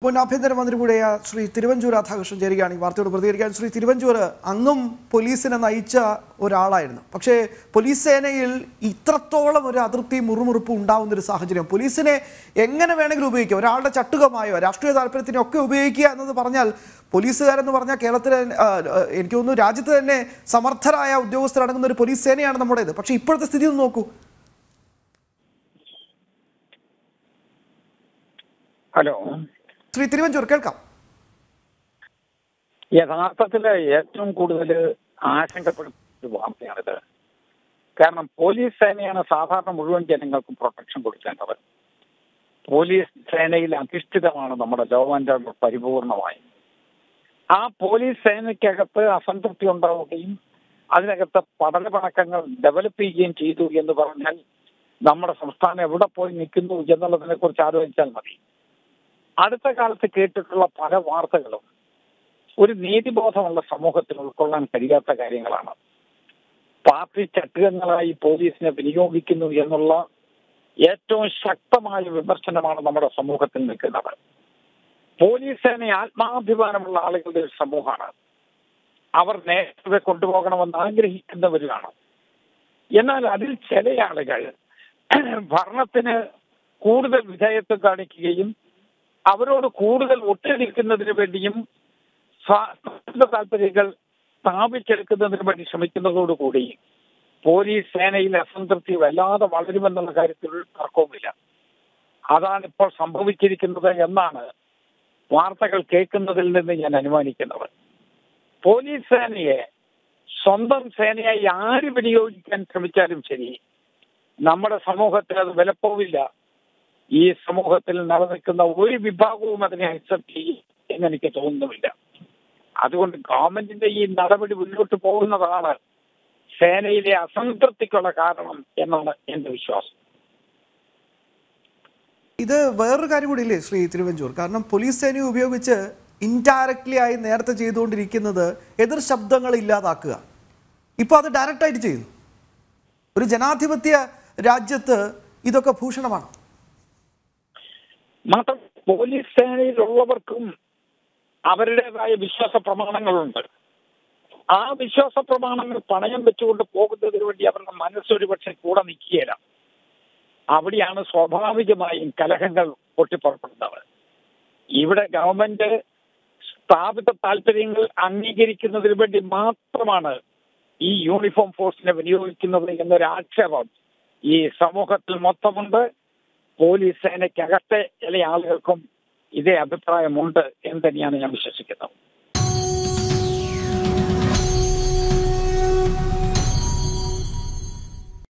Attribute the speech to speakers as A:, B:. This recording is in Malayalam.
A: മുൻ ആഭ്യന്തരമന്ത്രി കൂടിയ ശ്രീ തിരുവഞ്ചൂർ രാധാകൃഷ്ണൻ ചേരുകയാണ് ഈ വാർത്തയോട് പ്രതികരിക്കാൻ ശ്രീ തിരുവഞ്ചൂർ അങ്ങും പോലീസിനെ നയിച്ച ഒരാളായിരുന്നു പക്ഷേ പോലീസ് സേനയിൽ ഇത്രത്തോളം ഒരു അതൃപ്തി മുറുമുറുപ്പ് ഉണ്ടാവുന്ന ഒരു സാഹചര്യം പോലീസിനെ എങ്ങനെ വേണമെങ്കിലും ഉപയോഗിക്കാം ഒരാളുടെ ചട്ടുകമായോ രാഷ്ട്രീയ താല്പര്യത്തിനോ ഒക്കെ ഉപയോഗിക്കുക എന്നത് പറഞ്ഞാൽ പോലീസുകാരെന്ന് പറഞ്ഞാൽ കേരളത്തിലെ ആ, ആ, എനിക്ക് തോന്നുന്നു രാജ്യത്ത് തന്നെ സമർത്ഥരായ ഉദ്യോഗസ്ഥരടങ്ങുന്ന ഒരു പോലീസ് സേനയാണ് നമ്മുടേത് പക്ഷേ ഇപ്പോഴത്തെ സ്ഥിതി ഒന്ന് നോക്കൂ
B: ഹലോ
A: ശ്രീ തിരുവഞ്ചൂർ കേൾക്കാം
B: യഥാർത്ഥത്തില് ഏറ്റവും കൂടുതൽ ആശങ്കപ്പെടുന്ന ഒരു വാർത്തയാണിത് കാരണം പോലീസ് സേനയാണ് സാധാരണ മുഴുവൻ ജനങ്ങൾക്കും പ്രൊട്ടക്ഷൻ കൊടുക്കേണ്ടത് പോലീസ് സേനയിൽ അധിഷ്ഠിതമാണ് നമ്മുടെ ലോ ആൻഡ് ഓർഡർ പരിപൂർണമായി ആ പോലീസ് സേനയ്ക്കകത്ത് അസംതൃപ്തി ഉണ്ടാവുകയും അതിനകത്ത് പഠനപണക്കങ്ങൾ ഡെവലപ്പ് ചെയ്യുകയും ചെയ്തു എന്ന് പറഞ്ഞാൽ നമ്മുടെ സംസ്ഥാനം എവിടെ പോയി നിൽക്കുന്നു എന്നുള്ളതിനെ കുറിച്ച് ആലോചിച്ചാൽ മതി അടുത്ത കാലത്ത് കേട്ടിട്ടുള്ള പല വാർത്തകളും ഒരു നീതിബോധമുള്ള സമൂഹത്തിൽ ഉൾക്കൊള്ളാൻ കഴിയാത്ത കാര്യങ്ങളാണ് പാർട്ടി ചട്ടുകങ്ങളായി പോലീസിനെ വിനിയോഗിക്കുന്നു എന്നുള്ള ഏറ്റവും ശക്തമായ വിമർശനമാണ് നമ്മുടെ സമൂഹത്തിൽ നിൽക്കുന്നത് പോലീസ് സേന ആത്മാഭിമാനമുള്ള ആളുകളുടെ ഒരു സമൂഹമാണ് അവർ നേരത്തെ കൊണ്ടുപോകണമെന്ന് ആഗ്രഹിക്കുന്നവരുമാണ് എന്നാൽ അതിൽ ചില ആളുകൾ ഭരണത്തിന് കൂടുതൽ വിധേയത്വം കാണിക്കുകയും അവരോട് കൂടുതൽ ഒട്ടിരിക്കുന്നതിന് വേണ്ടിയും സ്വാർത്ഥ താല്പര്യങ്ങൾ സ്ഥാപിച്ചെടുക്കുന്നതിന് വേണ്ടി ശ്രമിക്കുന്നതോടുകൂടി പോലീസ് സേനയിൽ അസംതൃപ്തി വല്ലാതെ വളരുമെന്നുള്ള കാര്യത്തിൽ ഒരു തർക്കവുമില്ല അതാണ് ഇപ്പോൾ സംഭവിച്ചിരിക്കുന്നത് എന്നാണ് വാർത്തകൾ കേൾക്കുന്നതിൽ നിന്ന് ഞാൻ അനുമാനിക്കുന്നത് പോലീസ് സേനയെ സ്വന്തം സേനയായി ആര് വിനിയോഗിക്കാൻ ശ്രമിച്ചാലും ശരി നമ്മുടെ സമൂഹത്തിൽ അത് വിലപ്പോവില്ല ഈ സമൂഹത്തിൽ നിലനിൽക്കുന്ന ഒരു വിഭാഗവും അതിനെ അക്സെപ്റ്റ് ചെയ്യും എന്ന് എനിക്ക് തോന്നുന്നുമില്ല അതുകൊണ്ട് ഗവൺമെന്റിന്റെ ഈ നടപടി മുന്നോട്ട് പോകുന്നതാണ് സേനയിലെ അസംതൃപ്തിക്കുള്ള കാരണം എന്നാണ് എന്റെ വിശ്വാസം
A: ഇത് വേറൊരു കാര്യം കൂടി ഇല്ലേ ശ്രീ തിരുവഞ്ചൂർ കാരണം പോലീസ് സേനയെ ഉപയോഗിച്ച് ഇൻഡയറക്ട്ലി ആയി നേരത്തെ ചെയ്തുകൊണ്ടിരിക്കുന്നത് എതിർ ശബ്ദങ്ങൾ ഇല്ലാതാക്കുക ഇപ്പോൾ അത് ഡയറക്റ്റ് ആയിട്ട് ചെയ്യുന്നു ഒരു ജനാധിപത്യ രാജ്യത്ത് ഇതൊക്കെ ഭൂഷണമാണ്
B: മാത്രം പോലീസ് സേനയിലുള്ളവർക്കും അവരുടേതായ വിശ്വാസ പ്രമാണങ്ങളുണ്ട് ആ വിശ്വാസ പ്രമാണങ്ങൾ പണയം വെച്ചുകൊണ്ട് പോകുന്നതിന് വേണ്ടി അവരുടെ മനസ്സൊരു പക്ഷെ കൂടെ നിൽക്കുകയില്ല അവിടെയാണ് സ്വാഭാവികമായും കലഹങ്ങൾ പൊട്ടിപ്പുറപ്പെടുന്നത് ഇവിടെ ഗവൺമെന്റ് സ്ഥാപിത താല്പര്യങ്ങൾ അംഗീകരിക്കുന്നതിന് വേണ്ടി മാത്രമാണ് ഈ യൂണിഫോം ഫോഴ്സിനെ വിനിയോഗിക്കുന്നത് എന്നൊരു ആക്ഷേപം ഈ സമൂഹത്തിൽ മൊത്തമുണ്ട് പോലീസ് സേനയ്ക്കകത്തെ ചില ആളുകൾക്കും ഇതേ അഭിപ്രായമുണ്ട് എന്ന് തന്നെയാണ് ഞാൻ വിശ്വസിക്കുന്നത്